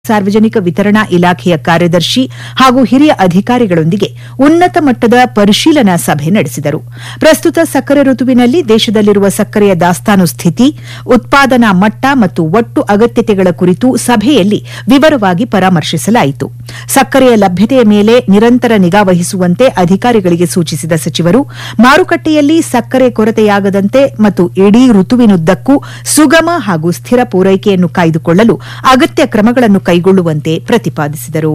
ಸಾರ್ವಜನಿಕ ವಿತರಣಾ ಇಲಾಖೆಯ ಕಾರ್ಯದರ್ಶಿ ಹಾಗೂ ಹಿರಿಯ ಅಧಿಕಾರಿಗಳೊಂದಿಗೆ ಉನ್ನತ ಮಟ್ಟದ ಪರಿಶೀಲನಾ ಸಭೆ ನಡೆಸಿದರು ಪ್ರಸ್ತುತ ಸಕ್ಕರೆ ಋತುವಿನಲ್ಲಿ ದೇಶದಲ್ಲಿರುವ ಸಕ್ಕರೆಯ ದಾಸ್ತಾನು ಸ್ಥಿತಿ ಉತ್ಪಾದನಾ ಮಟ್ಟ ಮತ್ತು ಒಟ್ಟು ಅಗತ್ಯತೆಗಳ ಕುರಿತು ಸಭೆಯಲ್ಲಿ ವಿವರವಾಗಿ ಪರಾಮರ್ಶಿಸಲಾಯಿತು ಸಕ್ಕರೆಯ ಲಭ್ಯತೆಯ ಮೇಲೆ ನಿರಂತರ ನಿಗಾ ವಹಿಸುವಂತೆ ಅಧಿಕಾರಿಗಳಿಗೆ ಸೂಚಿಸಿದ ಸಚಿವರು ಮಾರುಕಟ್ಟೆಯಲ್ಲಿ ಸಕ್ಕರೆ ಕೊರತೆಯಾಗದಂತೆ ಮತ್ತು ಇಡೀ ಋತುವಿನುದ್ದಕ್ಕೂ ಸುಗಮ ಹಾಗೂ ಸ್ಥಿರ ಪೂರೈಕೆಯನ್ನು ಕಾಯ್ದುಕೊಳ್ಳಲು ಅಗತ್ಯ ಕ್ರಮಗಳನ್ನು ಕೈಗೊಳ್ಳುವಂತೆ ಪ್ರತಿಪಾದಿಸಿದರು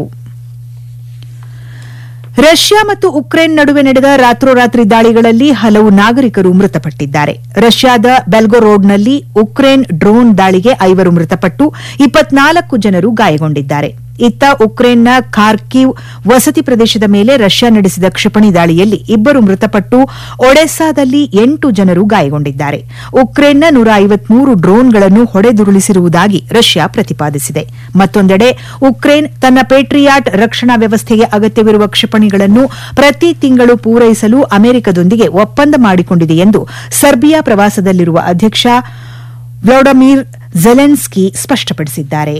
ರಷ್ಯಾ ಮತ್ತು ಉಕ್ರೇನ್ ನಡುವೆ ನಡೆದ ರಾತ್ರೋರಾತ್ರಿ ದಾಳಿಗಳಲ್ಲಿ ಹಲವು ನಾಗರಿಕರು ಮೃತಪಟ್ಟಿದ್ದಾರೆ ರಷ್ಯಾದ ಬೆಲ್ಗೊರೋಡ್ನಲ್ಲಿ ಉಕ್ರೇನ್ ಡ್ರೋನ್ ದಾಳಿಗೆ ಐವರು ಮೃತಪಟ್ಟು ಇಪ್ಪತ್ನಾಲ್ಕು ಜನರು ಗಾಯಗೊಂಡಿದ್ದಾರೆ ಇತ್ತ ಉಕ್ರೇನ್ನ ಖಾರ್ಕಿವ್ ವಸತಿ ಪ್ರದೇಶದ ಮೇಲೆ ರಷ್ಯಾ ನಡೆಸಿದ ಕ್ಷಿಪಣಿ ದಾಳಿಯಲ್ಲಿ ಇಬ್ಬರು ಮೃತಪಟ್ಟು ಒಡೆಸ್ಸಾದಲ್ಲಿ ಎಂಟು ಜನರು ಗಾಯಗೊಂಡಿದ್ದಾರೆ ಉಕ್ರೇನ್ನ ನೂರ ಐವತ್ಮೂರು ಡ್ರೋನ್ಗಳನ್ನು ಹೊಡೆದುರುಳಿಸಿರುವುದಾಗಿ ರಷ್ಯಾ ಪ್ರತಿಪಾದಿಸಿದೆ ಮತ್ತೊಂದೆಡೆ ಉಕ್ರೇನ್ ತನ್ನ ಪೇಟ್ರಿಯಾಟ್ ರಕ್ಷಣಾ ವ್ಯವಸ್ಥೆಗೆ ಅಗತ್ಯವಿರುವ ಕ್ಷಿಪಣಿಗಳನ್ನು ಪ್ರತಿ ತಿಂಗಳು ಪೂರೈಸಲು ಅಮೆರಿಕದೊಂದಿಗೆ ಒಪ್ಪಂದ ಮಾಡಿಕೊಂಡಿದೆ ಎಂದು ಸರ್ಬಿಯಾ ಪ್ರವಾಸದಲ್ಲಿರುವ ಅಧ್ಯಕ್ಷ ವ್ಲಾಡಮಿರ್ ಜೆಲೆನ್ಸ್ಕಿ ಸ್ಪಷ್ಟಪಡಿಸಿದ್ದಾರೆ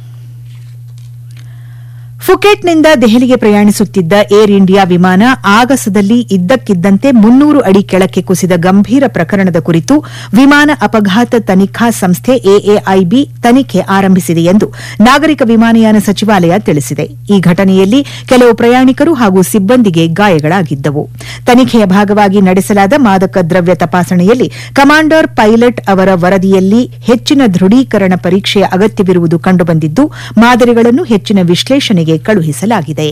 ಫುಕೆಟ್ನಿಂದ ದೆಹಲಿಗೆ ಪ್ರಯಾಣಿಸುತ್ತಿದ್ದ ಏರ್ ಇಂಡಿಯಾ ವಿಮಾನ ಆಗಸದಲ್ಲಿ ಇದ್ದಕ್ಕಿದ್ದಂತೆ ಮುನ್ನೂರು ಅಡಿ ಕೆಳಕ್ಕೆ ಕುಸಿದ ಗಂಭೀರ ಪ್ರಕರಣದ ಕುರಿತು ವಿಮಾನ ಅಪಘಾತ ತನಿಖಾ ಸಂಸ್ಥೆ ಎಎಐಬಿ ತನಿಖೆ ಆರಂಭಿಸಿದೆ ಎಂದು ನಾಗರಿಕ ವಿಮಾನಯಾನ ಸಚಿವಾಲಯ ತಿಳಿಸಿದೆ ಈ ಘಟನೆಯಲ್ಲಿ ಕೆಲವು ಪ್ರಯಾಣಿಕರು ಹಾಗೂ ಸಿಬ್ಬಂದಿಗೆ ಗಾಯಗಳಾಗಿದ್ದವು ತನಿಖೆಯ ಭಾಗವಾಗಿ ನಡೆಸಲಾದ ಮಾದಕ ದ್ರವ್ಯ ತಪಾಸಣೆಯಲ್ಲಿ ಕಮಾಂಡರ್ ಪೈಲಟ್ ಅವರ ವರದಿಯಲ್ಲಿ ಹೆಚ್ಚಿನ ದೃಢೀಕರಣ ಪರೀಕ್ಷೆಯ ಅಗತ್ಯವಿರುವುದು ಕಂಡುಬಂದಿದ್ದು ಮಾದರಿಗಳನ್ನು ಹೆಚ್ಚಿನ ವಿಶ್ಲೇಷಣೆಗೆ ಕಳುಹಿಸಲಾಗಿದೆ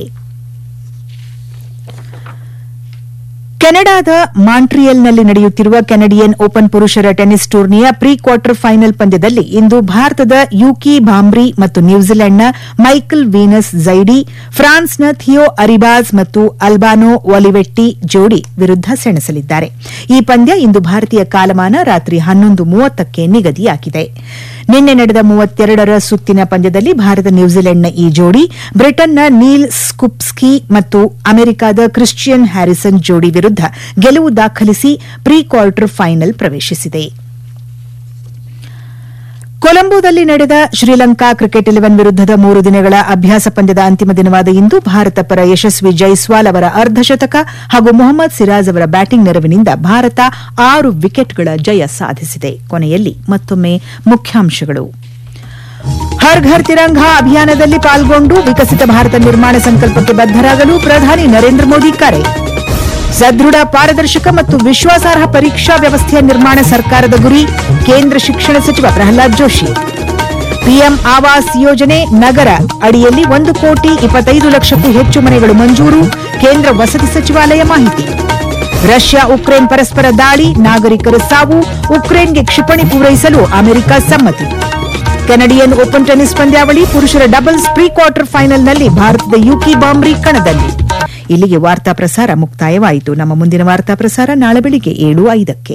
ಕೆನಡಾದ ಮಾಂಟ್ರಿಯಲ್ನಲ್ಲಿ ನಡೆಯುತ್ತಿರುವ ಕೆನಡಿಯನ್ ಓಪನ್ ಪುರುಷರ ಟೆನ್ನಿಸ್ ಟೂರ್ನಿಯ ಪ್ರೀ ಕ್ವಾರ್ಟರ್ ಫೈನಲ್ ಪಂದ್ಯದಲ್ಲಿ ಇಂದು ಭಾರತದ ಯೂಕಿ ಭಾಂಬ್ರಿ ಮತ್ತು ನ್ಯೂಜಿಲೆಂಡ್ನ ಮೈಕಲ್ ವೀನಸ್ ಝೈಡಿ ಫ್ರಾನ್ಸ್ನ ಥಿಯೋ ಅರಿಬಾಜ್ ಮತ್ತು ಅಲ್ಬಾನೋ ಒಲಿವೆಟ್ಟಿ ಜೋಡಿ ವಿರುದ್ಧ ಸೆಣಸಲಿದ್ದಾರೆ ಈ ಪಂದ್ಯ ಇಂದು ಭಾರತೀಯ ಕಾಲಮಾನ ರಾತ್ರಿ ಹನ್ನೊಂದು ಮೂವತ್ತಕ್ಕೆ ನಿಗದಿಯಾಗಿದೆ ನಿನ್ನೆ ನಡೆದ ಮೂವತ್ತೆರಡರ ಸುತ್ತಿನ ಪಂದ್ಯದಲ್ಲಿ ಭಾರತ ನ್ಯೂಜಿಲೆಂಡ್ನ ಈ ಜೋಡಿ ಬ್ರಿಟನ್ನ ನೀಲ್ ಸ್ಕುಪ್ಸ್ಕಿ ಮತ್ತು ಅಮೆರಿಕದ ಕ್ರಿಶ್ಚಿಯನ್ ಹ್ಯಾರಿಸನ್ ಜೋಡಿ ವಿರುದ್ಧ ಗೆಲುವು ದಾಖಲಿಸಿ ಪ್ರೀ ಕ್ವಾರ್ಟರ್ ಫೈನಲ್ ಪ್ರವೇಶಿಸಿದೆ ಕೊಲಂಬೋದಲ್ಲಿ ನಡೆದ ಶ್ರೀಲಂಕಾ ಕ್ರಿಕೆಟ್ ಇಲೆವೆನ್ ವಿರುದ್ದದ ಮೂರು ದಿನಗಳ ಅಭ್ಯಾಸ ಪಂದ್ಯದ ಅಂತಿಮ ದಿನವಾದ ಇಂದು ಭಾರತ ಪರ ಯಶಸ್ವಿ ಜೈಸ್ವಾಲ್ ಅವರ ಅರ್ಧಶತಕ ಹಾಗೂ ಮೊಹಮ್ಮದ್ ಸಿರಾಜ್ ಅವರ ಬ್ಯಾಟಿಂಗ್ ನೆರವಿನಿಂದ ಭಾರತ ಆರು ವಿಕೆಟ್ಗಳ ಜಯ ಸಾಧಿಸಿದೆ ಕೊನೆಯಲ್ಲಿ ಮತ್ತೊಮ್ಮೆ ಮುಖ್ಯಾಂಶಗಳು ಹರ್ ಘರ್ ತಿರಂಗಾ ಅಭಿಯಾನದಲ್ಲಿ ಪಾಲ್ಗೊಂಡು ವಿಕಸಿತ ಭಾರತ ನಿರ್ಮಾಣ ಸಂಕಲ್ಪಕ್ಕೆ ಬದ್ದರಾಗಲು ಪ್ರಧಾನಿ ನರೇಂದ್ರ ಮೋದಿ ಕರೆ ಸದೃಢ ಪಾರದರ್ಶಕ ಮತ್ತು ವಿಶ್ವಾಸಾರ್ಹ ಪರೀಕ್ಷಾ ವ್ಯವಸ್ಥೆಯ ನಿರ್ಮಾಣ ಸರ್ಕಾರದ ಗುರಿ ಕೇಂದ್ರ ಶಿಕ್ಷಣ ಸಚಿವ ಪ್ರಹ್ಲಾದ್ ಜೋಶಿ ಪಿಎಂ ಆವಾಸ್ ಯೋಜನೆ ನಗರ ಅಡಿಯಲ್ಲಿ ಒಂದು ಕೋಟಿ ಇಪ್ಪತ್ತೈದು ಲಕ್ಷಕ್ಕೂ ಹೆಚ್ಚು ಮನೆಗಳು ಮಂಜೂರು ಕೇಂದ್ರ ವಸತಿ ಸಚಿವಾಲಯ ಮಾಹಿತಿ ರಷ್ಯಾ ಉಕ್ರೇನ್ ಪರಸ್ಪರ ದಾಳಿ ನಾಗರಿಕರ ಸಾವು ಉಕ್ರೇನ್ಗೆ ಕ್ಷಿಪಣಿ ಪೂರೈಸಲು ಅಮೆರಿಕ ಸಮ್ಮತಿ ಕೆನಡಿಯನ್ ಓಪನ್ ಟೆನ್ನಿಸ್ ಪಂದ್ಯಾವಳಿ ಪುರುಷರ ಡಬಲ್ಸ್ ಪ್ರೀ ಕ್ವಾರ್ಟರ್ ಫೈನಲ್ನಲ್ಲಿ ಭಾರತದ ಯುಕಿ ಬಾಂಬ್ರಿ ಕಣದಲ್ಲಿ ಇಲ್ಲಿಗೆ ವಾರ್ತಾ ಪ್ರಸಾರ ಮುಕ್ತಾಯವಾಯಿತು ನಮ್ಮ ಮುಂದಿನ ವಾರ್ತಾ ಪ್ರಸಾರ ನಾಳೆ ಬೆಳಿಗ್ಗೆ ಏಳು ಐದಕ್ಕೆ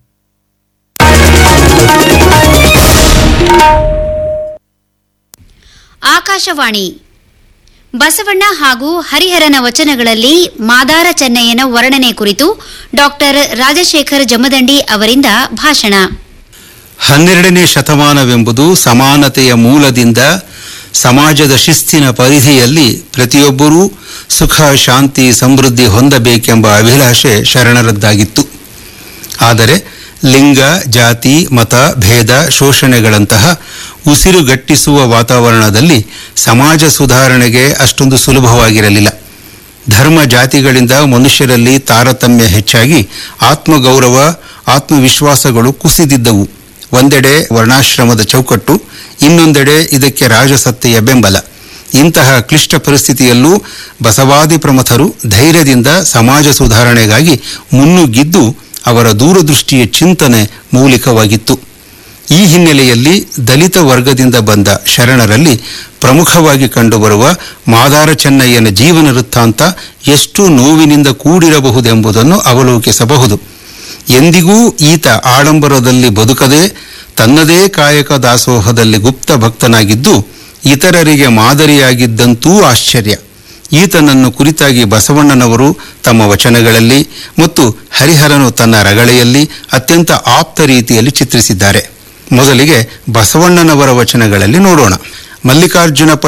ಆಕಾಶವಾಣಿ ಬಸವಣ್ಣ ಹಾಗೂ ಹರಿಹರನ ವಚನಗಳಲ್ಲಿ ಮಾದಾರ ಚೆನ್ನಯ್ಯನ ವರ್ಣನೆ ಕುರಿತು ಡಾಕ್ಟರ್ ರಾಜಶೇಖರ್ ಜಮದಂಡಿ ಅವರಿಂದ ಭಾಷಣ ಹನ್ನೆರಡನೇ ಶತಮಾನವೆಂಬುದು ಸಮಾನತೆಯ ಮೂಲದಿಂದ ಸಮಾಜದ ಶಿಸ್ತಿನ ಪರಿಧಿಯಲ್ಲಿ ಪ್ರತಿಯೊಬ್ಬರೂ ಸುಖ ಶಾಂತಿ ಸಮೃದ್ಧಿ ಹೊಂದಬೇಕೆಂಬ ಅಭಿಲಾಷೆ ಶರಣರದ್ದಾಗಿತ್ತು ಆದರೆ ಲಿಂಗ ಜಾತಿ ಮತ ಭೇದ ಶೋಷಣೆಗಳಂತಹ ಉಸಿರುಗಟ್ಟಿಸುವ ವಾತಾವರಣದಲ್ಲಿ ಸಮಾಜ ಸುಧಾರಣೆಗೆ ಅಷ್ಟೊಂದು ಸುಲಭವಾಗಿರಲಿಲ್ಲ ಧರ್ಮ ಜಾತಿಗಳಿಂದ ಮನುಷ್ಯರಲ್ಲಿ ತಾರತಮ್ಯ ಹೆಚ್ಚಾಗಿ ಆತ್ಮಗೌರವ ಆತ್ಮವಿಶ್ವಾಸಗಳು ಕುಸಿದಿದ್ದವು ಒಂದೆಡೆ ವರ್ಣಾಶ್ರಮದ ಚೌಕಟ್ಟು ಇನ್ನೊಂದೆಡೆ ಇದಕ್ಕೆ ರಾಜಸತ್ತೆಯ ಬೆಂಬಲ ಇಂತಹ ಕ್ಲಿಷ್ಟ ಪರಿಸ್ಥಿತಿಯಲ್ಲೂ ಬಸವಾದಿ ಪ್ರಮಥರು ಧೈರ್ಯದಿಂದ ಸಮಾಜ ಸುಧಾರಣೆಗಾಗಿ ಮುನ್ನುಗ್ಗಿದ್ದು ಅವರ ದೂರದೃಷ್ಟಿಯ ಚಿಂತನೆ ಮೌಲಿಕವಾಗಿತ್ತು ಈ ಹಿನ್ನೆಲೆಯಲ್ಲಿ ದಲಿತ ವರ್ಗದಿಂದ ಬಂದ ಶರಣರಲ್ಲಿ ಪ್ರಮುಖವಾಗಿ ಕಂಡುಬರುವ ಮಾದಾರ ಚೆನ್ನಯ್ಯನ ಜೀವನ ವೃತ್ತಾಂತ ಎಷ್ಟು ನೋವಿನಿಂದ ಕೂಡಿರಬಹುದೆಂಬುದನ್ನು ಅವಲೋಕಿಸಬಹುದು ಎಂದಿಗೂ ಈತ ಆಡಂಬರದಲ್ಲಿ ಬದುಕದೆ ತನ್ನದೇ ಕಾಯಕ ದಾಸೋಹದಲ್ಲಿ ಗುಪ್ತ ಭಕ್ತನಾಗಿದ್ದು ಇತರರಿಗೆ ಮಾದರಿಯಾಗಿದ್ದಂತೂ ಆಶ್ಚರ್ಯ ಈತನನ್ನು ಕುರಿತಾಗಿ ಬಸವಣ್ಣನವರು ತಮ್ಮ ವಚನಗಳಲ್ಲಿ ಮತ್ತು ಹರಿಹರನು ತನ್ನ ರಗಳೆಯಲ್ಲಿ ಅತ್ಯಂತ ಆಪ್ತ ರೀತಿಯಲ್ಲಿ ಚಿತ್ರಿಸಿದ್ದಾರೆ ಮೊದಲಿಗೆ ಬಸವಣ್ಣನವರ ವಚನಗಳಲ್ಲಿ ನೋಡೋಣ ಮಲ್ಲಿಕಾರ್ಜುನ